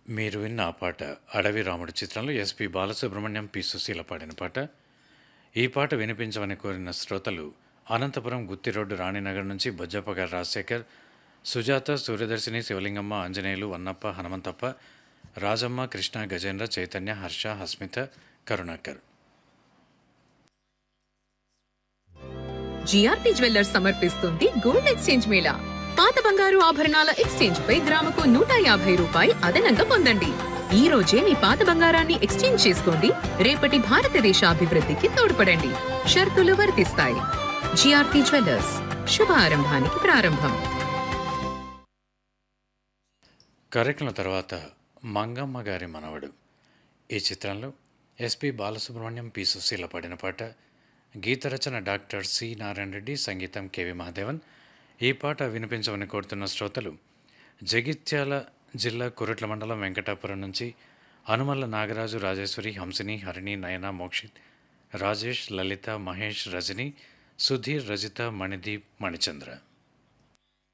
మీరు విన్న ఆ పాట అడవి రాముడు చిత్రంలో ఎస్పి బాలసుబ్రహ్మణ్యం పి సుశీల పాడిన పాట ఈ పాట వినిపించమని కోరిన శ్రోతలు అనంతపురం గుత్తి రోడ్డు రాణినగర్ నుంచి బొజ్జప్ప గారు రాజశేఖర్ సుజాత సూర్యదర్శిని శివలింగమ్మ ఆంజనేయులు వన్నప్ప హనుమంతప్ప రాజమ్మ కృష్ణ గజేంద్ర చైతన్య హర్ష హస్మిత కరుణాకర్ జిఆర్పి జ్యువెల్లర్స్ సమర్పిస్తుంది గోల్డ్ ఎక్స్చేంజ్ మేళా పాత బంగారు ఆభరణాల ఎక్స్చేంజ్ పై గ్రాముకు నూట యాభై రూపాయి అదనంగా పొందండి ఈ రోజే మీ పాత బంగారాన్ని ఎక్స్చేంజ్ చేసుకోండి రేపటి భారతదేశ అభివృద్ధికి తోడ్పడండి షరతులు వర్తిస్తాయి జిఆర్పి జ్యువెల్లర్స్ శుభారంభానికి ప్రారంభం కార్యక్రమం తర్వాత మంగమ్మ గారి మనవడు ఈ చిత్రంలో ఎస్పి బాలసుబ్రహ్మణ్యం పి సుశీల పాడిన పాట గీత రచన డాక్టర్ సి నారాయణ రెడ్డి సంగీతం కెవి మహాదేవన్ ఈ పాట వినిపించమని కోరుతున్న శ్రోతలు జగిత్యాల జిల్లా కురట్ల మండలం వెంకటాపురం నుంచి అనుమల్ల నాగరాజు రాజేశ్వరి హంసిని హరిణి నయన మోక్షిత్ రాజేష్ లలిత మహేష్ రజని సుధీర్ రజిత మణిదీప్ మణిచంద్ర